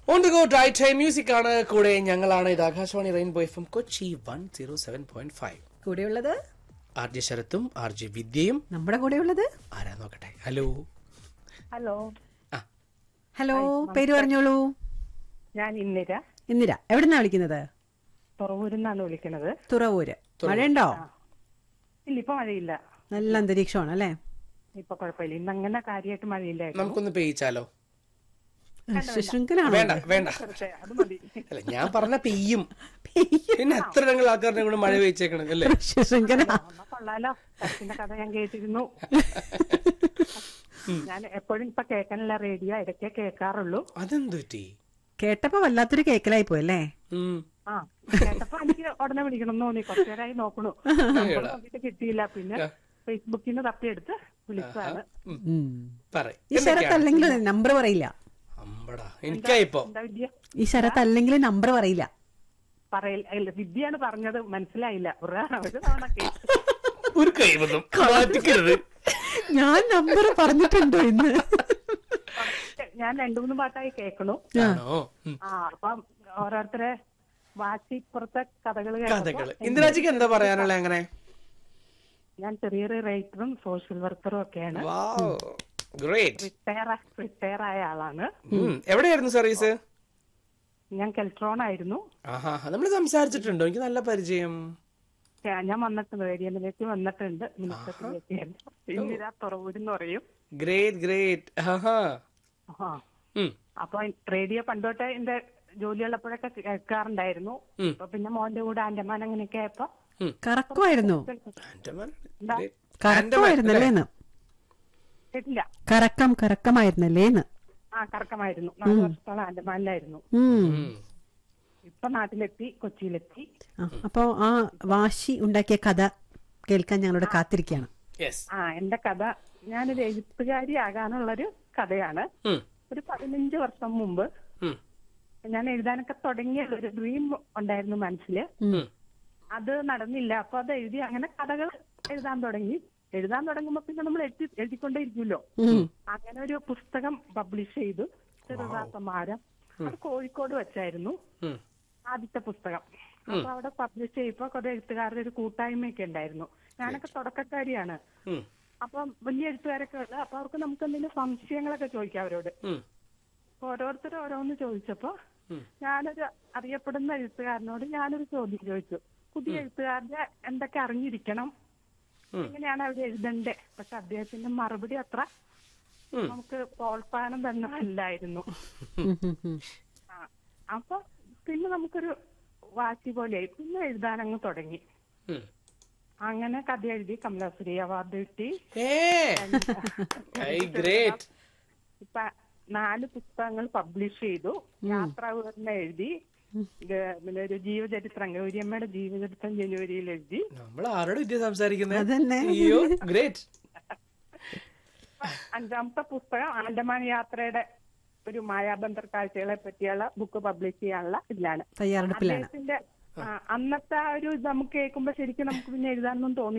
On the go drive time music ആണ് കൂടെ ഞങ്ങളാണ് ഇത് Akashvani rainbow F M Kochi one zero seven point five കൂടെയുള്ളത് ആർ ജെ ശരത്തും ആർ ജെ വിദ്യയും നമ്മുടെ കൂടെയുള്ളത് ആരാ നോക്കട്ടെ ഹലോ ഹലോ ആ ഹലോ പേര് പറഞ്ഞോളൂ ഞാൻ ഇന്ദിര ഇന്ദിര എവിടുന്നാ വിളിക്കുന്നത് തുറവൂരിൽ നിന്നാണ് വിളിക്കുന്നത് തുറവൂര് മഴയുണ്ടോ ഇല്ല ഇപ്പൊ മഴയില്ല നല്ല അന്തരീക്ഷമാണ് അല്ലേ ഇപ്പൊ കുഴപ്പമില്ല ഇന്ന് അങ്ങനെ കാര്യമായിട്ട് മഴയില്ലായിരുന്നു നമുക്കൊന്ന് പേയിച്ചാലോ ശൃംഖലാണോ വേണ്ട വേണ്ട കുറച്ച് അത് മതി അല്ല ഞാൻ പറഞ്ഞ പെയ്യും പിന്നെ എത്ര ഞങ്ങൾ ആൾക്കാരുടെ കൂടെ മഴ പെയ്ച്ചേക്കണം അല്ലേ ശൃംഖല എന്നാ കൊള്ളാലോ സച്ചിന്റെ കഥ ഞാൻ കേട്ടിരുന്നു ഞാൻ എപ്പോഴും ഇപ്പൊ കേൾക്കാനില്ല റേഡിയോ ഇടയ്ക്കേ കേൾക്കാറുള്ളൂ അതെന്ത് പറ്റി കേട്ടപ്പോ വല്ലാത്തൊരു കേക്കലായി പോയല്ലേ ഉം. ആ കേട്ടപ്പോ എനിക്ക് ഉടനെ വിളിക്കണം എന്ന് തോന്നി കുറച്ചു നേരമായി നോക്കണു അപ്പോൾ നോക്കിയിട്ട് കിട്ടിയില്ല പിന്നെ ഫേസ്ബുക്കിൽ നിന്ന് തപ്പിയെടുത്ത് വിളിച്ചതാണ് ഉം. പറയ് ഈ ശരത്ത് അല്ലെങ്കിൽ നമ്പർ പറയില്ല അമ്പടാ എനിക്കായിപ്പോ എന്താ വിദ്യ ഈ ശരത്ത് അല്ലെങ്കിൽ നമ്പർ പറയില്ല പറയില്ല ഇല്ല, വിദ്യയാണ് പറഞ്ഞത് മനസ്സിലായില്ല ഒരു ഒരു തവണ കേട്ടു ഒരു കൈവതം മാറ്റിക്കരുത് ഞാൻ നമ്പർ പറഞ്ഞിട്ടുണ്ടോ ഇന്ന് ഞാൻ രണ്ടു മൂന്ന് പാട്ടായി കേൾക്കണു ആണോ ഉം. ആ അപ്പം ഓരോരുത്തരെ വാശിപ്പുറത്തെ കഥകൾ കഥകള് ഇന്ദിരാജിക്ക് എന്താ പറയാനുള്ള അങ്ങനെ ഞാൻ ചെറിയൊരു റൈറ്ററും സോഷ്യൽ വർക്കറും ഒക്കെയാണ് ഗ്രേറ്റ് റിട്ടയർ റിട്ടയർ ആയ ആളാണ് എവിടെയായിരുന്നു സർവീസ് ഞാൻ കെൽട്രോൺ ആയിരുന്നു ആഹാ നമ്മൾ സംസാരിച്ചിട്ടുണ്ടോ എനിക്ക് നല്ല പരിചയം ഞാൻ- ഞാൻ വന്നിട്ടുണ്ട് റേഡിയോയിലേക്ക് വന്നിട്ടുണ്ട് മിനിസ്റ്ററിലേക്ക് ഇന്ദിര തുറവൂരെന്ന് പറയും ഗ്രേറ്റ് ഗ്രേറ്റ് ആഹാ ആ ഉം. അപ്പൊ റേഡിയോ പണ്ടോട്ടെ എന്റെ ജോലിയുള്ളപ്പോഴൊക്കെ കേൾക്കാറുണ്ടായിരുന്നു ഉം. അപ്പൊ പിന്നെ മോന്റെ കൂടെ ആൻഡമാൻ അങ്ങനെയൊക്കെ ആയപ്പോ കറക്കുമായിരുന്നു ആൻഡമാൻ എന്താ? Great. കറക്കമായിരുന്നല്ലേ എന്ന് കേട്ടില്ല കറക്കം കറക്കമായിരുന്നല്ലേ എന്ന് ആ കറക്കമായിരുന്നു നാല് വർഷത്തോളം ആൻഡമാനിലായിരുന്നു ഉം. ഉം. ഇപ്പൊ നാട്ടിലെത്തി കൊച്ചിയിലെത്തി ആ, അപ്പോ ആ വാശി ഉണ്ടാക്കിയ കഥ കേൾക്കാൻ ഞങ്ങളോട് കാത്തിരിക്കുകയാണ് Yes. ആ എന്റെ കഥ ഞാനൊരു എഴുത്തുകാരി ആകാനുള്ളൊരു കഥയാണ് ഉം. ഒരു പതിനഞ്ച് വർഷം മുമ്പ് ഉം. ഞാൻ എഴുതാനൊക്കെ തുടങ്ങിയ ഒരു ഡ്രീം ഉണ്ടായിരുന്നു മനസ്സില് ഉം. അത് നടന്നില്ല അപ്പൊ അത് എഴുതി അങ്ങനെ കഥകൾ എഴുതാൻ തുടങ്ങി എഴുതാൻ തുടങ്ങുമ്പോ പിന്നെ നമ്മൾ എഴുതി എഴുതിക്കൊണ്ടേ ഇരിക്കുമല്ലോ ഉം. അങ്ങനെ ഒരു പുസ്തകം പബ്ലിഷ് ചെയ്തു ചെറുതാത്തമാരം അത് കോഴിക്കോട് വെച്ചായിരുന്നു ഉം. ആദ്യത്തെ പുസ്തകം അപ്പൊ അവിടെ പബ്ലിഷ് ചെയ്തപ്പോ കുറെ എഴുത്തുകാരുടെ ഒരു കൂട്ടായ്മയൊക്കെ ഉണ്ടായിരുന്നു ഞാനൊക്കെ തുടക്കക്കാരിയാണ് ഉം. അപ്പം വലിയ എഴുത്തുകാരൊക്കെ ഉള്ളത് അപ്പൊ അവർക്ക് നമുക്ക് എന്തെങ്കിലും സംശയങ്ങളൊക്കെ ചോദിക്കാം അവരോട് ഉം. അപ്പൊ ഓരോരുത്തർ ഓരോന്ന് ചോദിച്ചപ്പോ ഉം. ഞാനൊരു അറിയപ്പെടുന്ന എഴുത്തുകാരനോട് ഞാനൊരു ചോദ്യം ചോദിച്ചു പുതിയ എഴുത്തുകാരുടെ എന്തൊക്കെ അറിഞ്ഞിരിക്കണം ഉം. എങ്ങനെയാണ് അവർ എഴുതണ്ടേ പക്ഷെ അദ്ദേഹത്തിന്റെ മറുപടി അത്ര ഉം. നമുക്ക് പ്രോത്സാഹനം തന്നതല്ലായിരുന്നു ഉം, ഉം, ഉം. ആ അപ്പൊ പിന്നെ നമുക്കൊരു വാശി പോലെയായി പിന്നെ എഴുതാൻ അങ്ങ് തുടങ്ങി ഉം. അങ്ങനെ കഥ എഴുതി കമലാസുരി അവാർഡ് കിട്ടി ഏ ഗ്രേറ്റ് ഇപ്പൊ നാല് പുസ്തകങ്ങൾ പബ്ലിഷ് ചെയ്തു യാത്രാവിവരണം എഴുതി ഇത് പിന്നെ ഒരു ജീവചരിത്രം ഗൗരിയമ്മയുടെ ജീവചരിത്രം ജനുവരിയിൽ എഴുതി നമ്മൾ ആരോട് വിദ്യ സംസാരിക്കുന്നത് അതന്നെ. അയ്യോ ഗ്രേറ്റ് അഞ്ചാമത്തെ പുസ്തകം ആൻഡമാൻ യാത്രയുടെ ഒരു മായാബന്ധർ കാഴ്ചകളെ പറ്റിയുള്ള ബുക്ക് പബ്ലിഷ് ചെയ്യാനുള്ള ഇതിലാണ് തയ്യാറെടുപ്പിലാണ് അദ്ദേഹത്തിന്റെ ആ, അന്നത്തെ ആ ഒരു ഇത് നമുക്ക് കേൾക്കുമ്പോ ശരിക്കും നമുക്ക് പിന്നെ എഴുതാനൊന്നും തോന്നി